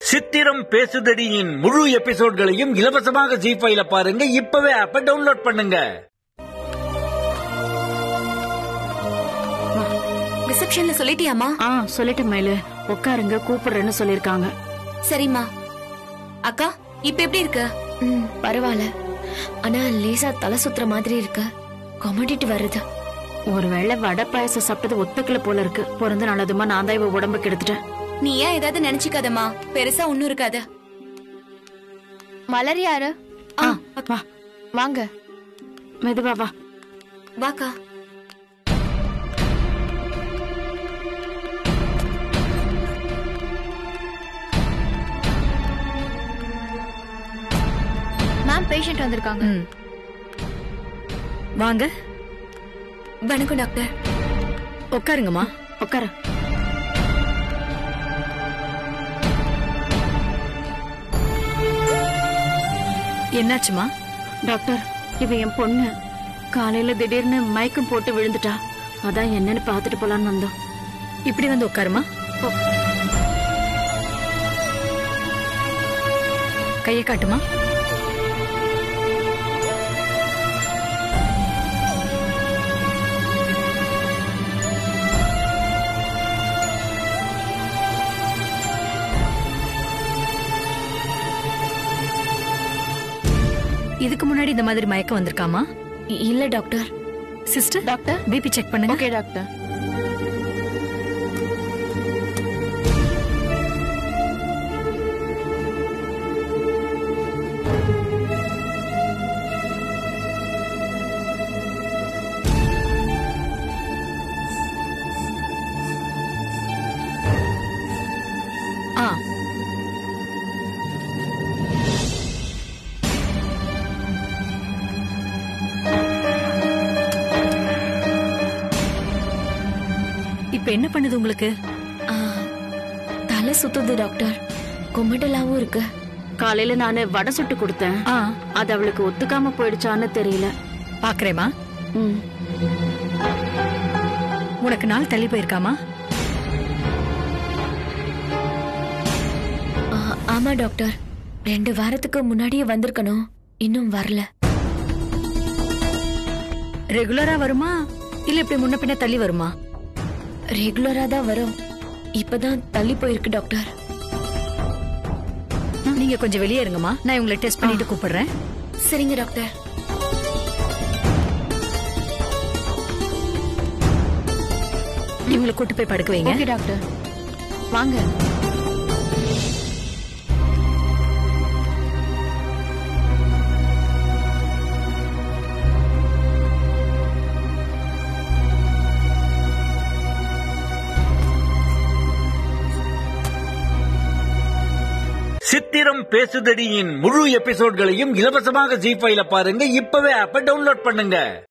சித்திரம் பேசுதடியின் முழு எபிசோட்களையும் இலவசமாக ஜி ஃபைல பாருங்க இப்பவே ஆப்ப டவுன்லோட் பண்ணுங்க ரிசப்ஷன்ல சொல்லிட்டியாமா ஆ சொல்லிட்டேன் மயிலு உட்காருங்க கூப்பிடுறேன்னு சொல்லிருக்காங்க சரிம்மா அக்கா இப்ப எப்படி இருக்க ம் பரவாயில்ல ஆனா லேசா தலை சுத்துற மாதிரி இருக்கு கொமட்டிட்டு வருது ஒருவேளை வடை பாயசம் சாப்பிட்டது ஒத்துக்கல போல இருக்கு பிறந்த நல்லதுமா நான் தான் இவ உடம்புக்கு எடுத்துட்டேன் நீ ஏன் ஏதாவது நினைச்சுக்காதம்மா பெருசா ஒண்ணும் இருக்காது மலர் யாரு ஆ, வா வாங்க மெதுவா வா வாக்கா மேம் பேஷண்ட் வந்திருக்காங்க வாங்க வணக்கம் டாக்டர் உட்காருங்கம்மா உட்காரு என்னாச்சுமா டாக்டர் இவ என் பொண்ணு காலையில திடீர்னு மயக்கம் போட்டு விழுந்துட்டா அதான் என்னன்னு பாத்துட்டு போலான்னு வந்தோம் இப்படி வந்து உட்காருமா போ. கையை காட்டுமா இதுக்கு முன்னாடி இந்த மாதிரி மயக்கம் வந்திருக்காமா இ- இல்ல doctor sister doctor BP check பண்ணுங்க ஓகே டாக்டர் ஆ இப்ப என்ன பண்ணுது உங்களுக்கு ஆ, தலை சுத்துது டாக்டர் கொமட்டலாவும் இருக்கு காலையில நானு வடை சுட்டு கொடுத்தேன் ஆ அது அவளுக்கு ஒத்துக்காம போயிடுச்சான்னு தெரியல பாக்குறேமா ம் உனக்கு நாள் தள்ளி போயிருக்காமா ஆ, ஆமா டாக்டர் ரெண்டு வாரத்துக்கு முன்னாடியே வந்திருக்கணும் இன்னும் வரல ரெகுலரா வருமா இல்ல இப்படி முன்ன பின்ன தள்ளி வருமா ரெகுலரா தான் வரும் இப்பதான் தள்ளி போயிருக்கு டாக்டர் நீங்க கொஞ்சம் வெளியே இருங்கம்மா நான் உங்களை டெஸ்ட் பண்ணிட்டு கூப்பிடுறேன் சரிங்க டாக்டர் இவங்களை கூட்டு போய் படுக்க வைங்க ஓகே டாக்டர் வாங்க சித்திரம் பேசுதடியின் முழு எபிசோட்களையும் இலவசமாக ஜி ஃபைல பாருங்க இப்பவே ஆப்ப டவுன்லோட் பண்ணுங்க